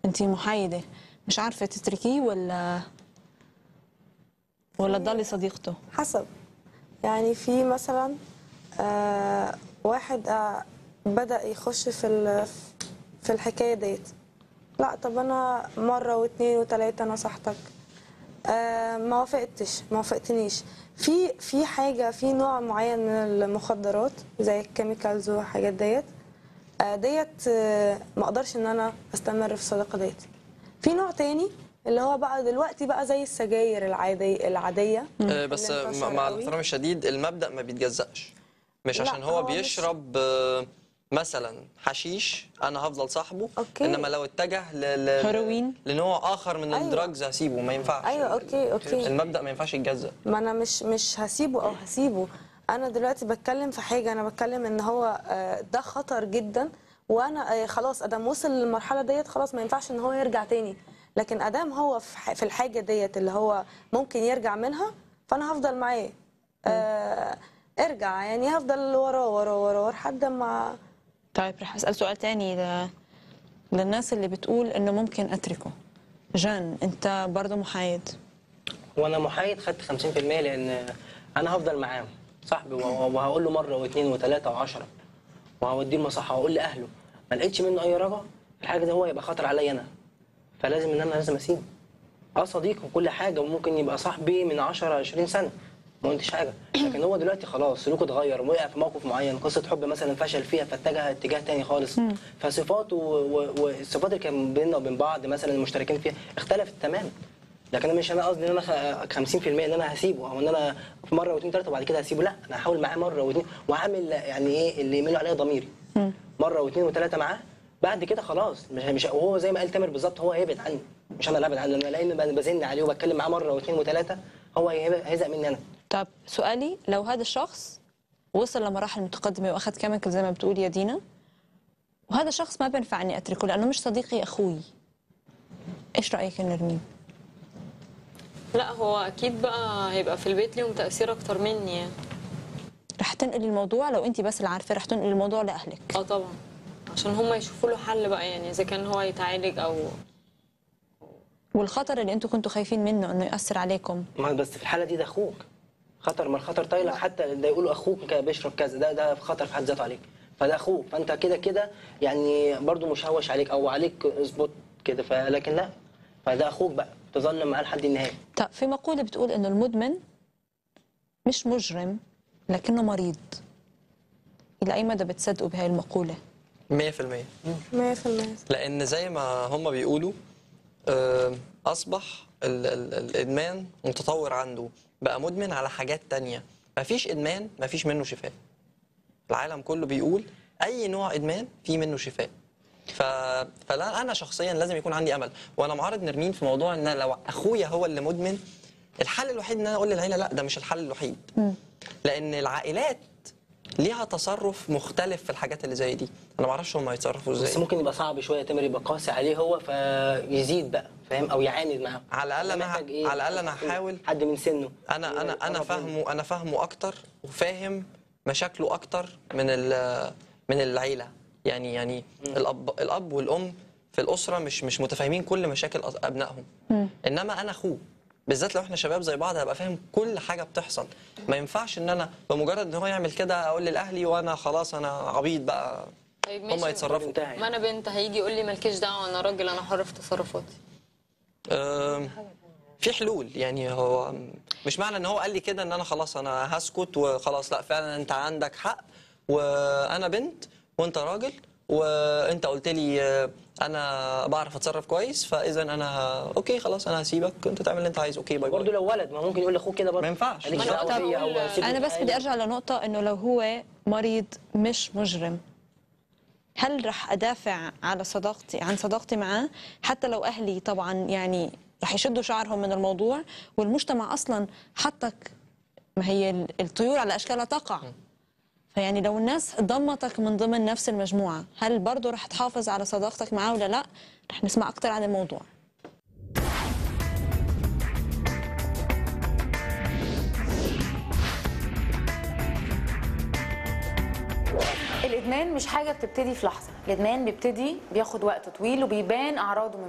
انت محايده مش عارفه تتركيه ولا ولا تضلي صديقته حسب يعني في مثلا آه واحد آه بدأ يخش في ال- في الحكاية ديت لا طب أنا مرة واثنين وثلاثة نصحتك آه ما وافقتش ما وافقتنيش في في حاجة في نوع معين من المخدرات زي الكيميكالز والحاجات ديت آه ديت آه ما اقدرش ان انا استمر في الصداقة ديت في نوع تاني اللي هو بقى دلوقتي بقى زي السجاير العادية العادية آه، بس اللي مع انتشر مع قوي. الاحترام الشديد المبدأ ما بيتجزأش مش لا، عشان هو هو مش- بيشرب آه، مثلا حشيش انا هفضل صاحبه أوكي. انما لو اتجه ل... ل... هيروين. لنوع اخر من أيوة. الدراجز هسيبه ما ينفعش ايوه اوكي اوكي المبدأ ما ينفعش يتجزأ ما انا مش مش هسيبه او هسيبه انا دلوقتي بتكلم في حاجه انا بتكلم ان هو آه، ده خطر جدا وانا آه، خلاص ادام وصل للمرحله ديت خلاص ما ينفعش ان هو يرجع تاني لكن ادام هو في ح- في الحاجه ديت اللي هو ممكن يرجع منها فانا هفضل معاه آه، ارجع يعني هفضل وراه وراه وراه لحد ما طيب رح اسال سؤال تاني ل... للناس اللي بتقول انه ممكن اتركه جان انت برضه محايد وانا محايد خدت 50% لان انا هفضل معاه صاحبي وه- وهقول له مره واثنين وثلاثه وعشرة وهوديه المصحه وهقول لاهله ما لقيتش منه اي رجا الحاجه دي هو يبقى خطر عليا انا فلازم ان انا لازم اسيبه اه صديق وكل حاجه وممكن يبقى صاحبي من 10 20 سنه ما قلتش حاجه لكن هو دلوقتي خلاص سلوكه اتغير وقع في موقف معين قصه حب مثلا فشل فيها فاتجه اتجاه تاني خالص فصفاته و- و- والصفات اللي كان بيننا وبين بعض مثلا المشتركين فيها اختلفت تماما لكن انا مش انا قصدي ان انا خ- 50% ان انا هسيبه او ان انا في مره واثنين ثلاثه وبعد كده هسيبه لا انا هحاول معاه مره واثنين وهعمل يعني ايه اللي يميل عليا ضميري مره واثنين وثلاثه معاه بعد كده خلاص مش مش وهو زي ما قال تامر بالظبط هو هيبعد عني مش انا اللي هبعد عنه انا لان بزن عليه وبتكلم معاه مره واثنين وثلاثه هو هيبقى- هيزهق مني انا طب سؤالي لو هذا الشخص وصل لمراحل متقدمه واخذ كيميكال زي ما بتقول يا دينا وهذا الشخص ما بينفع اني اتركه لانه مش صديقي اخوي ايش رايك يا نرمين لا هو اكيد بقى هيبقى في البيت ليهم تاثير اكتر مني يعني رح تنقلي الموضوع لو انت بس اللي عارفه رح تنقلي الموضوع لاهلك اه طبعا عشان هم يشوفوا له حل بقى يعني اذا كان هو يتعالج او والخطر اللي انتم كنتوا خايفين منه انه ياثر عليكم ما بس في الحاله دي ده اخوك خطر ما الخطر طايلك حتى ده يقولوا اخوك كان بيشرب كذا ده ده خطر في حد ذاته عليك فده اخوك فانت كده كده يعني برضو مشوش عليك او عليك سبوت كده فلكن لا فده اخوك بقى تظل معاه لحد النهايه طب في مقوله بتقول انه المدمن مش مجرم لكنه مريض الى اي مدى بتصدقوا بهاي المقوله 100% 100% لان زي ما هم بيقولوا آه، اصبح ال ال الادمان متطور عنده بقى مدمن على حاجات تانية مفيش ادمان مفيش منه شفاء العالم كله بيقول اي نوع ادمان في منه شفاء ف... فلا انا شخصيا لازم يكون عندي امل وانا معارض نرمين في موضوع ان لو اخويا هو اللي مدمن الحل الوحيد ان انا اقول للعيله لا ده مش الحل الوحيد لان العائلات ليها تصرف مختلف في الحاجات اللي زي دي انا ما اعرفش هم هيتصرفوا بس ازاي ممكن يبقى صعب شويه تامر يبقى قاسي عليه هو فيزيد بقى فاهم او يعاند معاه على الأقل أنا ه- محتاج إيه؟ على الأقل أنا هحاول. حد من سنه انا انا انا يقرب فاهمه انا فاهمه اكتر وفاهم مشاكله اكتر من ال- من العيله يعني يعني الاب الاب والام في الاسره مش مش متفاهمين كل مشاكل أص- ابنائهم انما انا اخوه بالذات لو احنا شباب زي بعض هبقى فاهم كل حاجه بتحصل ما ينفعش ان انا بمجرد ان هو يعمل كده اقول لاهلي وانا خلاص انا عبيط بقى طيب هم ماشي يتصرفوا انتهى ما انا بنت هيجي يقول لي مالكيش دعوه انا راجل انا حر في تصرفاتي أم، في حلول يعني هو مش معنى ان هو قال لي كده ان انا خلاص انا هسكت وخلاص لا فعلا انت عندك حق وانا بنت وانت راجل وانت قلت لي آه، انا بعرف اتصرف كويس فاذا انا اوكي خلاص انا هسيبك انت تعمل اللي انت عايزه اوكي باي برضه باي لو ولد ما ممكن يقول لاخوه كده برضه ما ينفعش. مالكش ما أنا دعوة كنت بيا هقول- او سيبني انا في بس حالي. بدي ارجع لنقطه انه لو هو مريض مش مجرم هل رح ادافع على صداقتي عن صداقتي معاه حتى لو اهلي طبعا يعني رح يشدوا شعرهم من الموضوع والمجتمع اصلا حطك ما هي ال- الطيور على اشكالها تقع فيعني لو الناس ضمتك من ضمن نفس المجموعه هل برضه رح تحافظ على صداقتك معاه ولا لا رح نسمع اكثر عن الموضوع الادمان مش حاجه بتبتدي في لحظه الادمان بيبتدي بياخد وقت طويل وبيبان اعراضه من